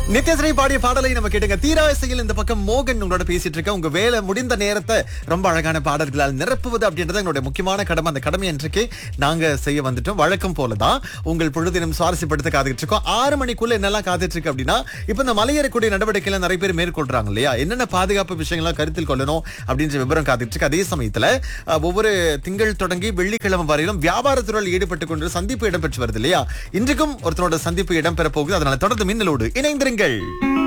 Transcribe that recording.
நித்யஸ்ரீ பாடிய பாடலை நம்ம கேட்டுங்க தீராசையில் இந்த பக்கம் மோகன் உங்களோட பேசிட்டு இருக்க உங்க வேலை முடிந்த நேரத்தை ரொம்ப அழகான பாடல்களால் நிரப்புவது அப்படின்றது எங்களுடைய முக்கியமான கடமை அந்த கடமை இன்றைக்கு நாங்க செய்ய வந்துட்டோம் வழக்கம் போலதான் உங்கள் பொழுதினம் சுவாரஸ்யப்படுத்த காத்துட்டு இருக்கோம் ஆறு மணிக்குள்ள என்னெல்லாம் காத்துட்டு இருக்கு அப்படின்னா இப்ப இந்த மலையேறக்கூடிய நடவடிக்கைகளை நிறைய பேர் மேற்கொள்றாங்க இல்லையா என்னென்ன பாதுகாப்பு விஷயங்களை கருத்தில் கொள்ளணும் அப்படின்ற விவரம் காத்துட்டு இருக்கு அதே சமயத்துல அஹ், ஒவ்வொரு திங்கள் தொடங்கி வெள்ளிக்கிழமை வரையிலும் வியாபாரத்துறையில் ஈடுபட்டு கொண்டு சந்திப்பு இடம்பெற்று வருது இல்லையா இன்றைக்கும் ஒருத்தரோட சந்திப்பு இடம்பெற போகுது அதனால தொடர்ந்து மின்னலோடு இணைந்திருங்கள்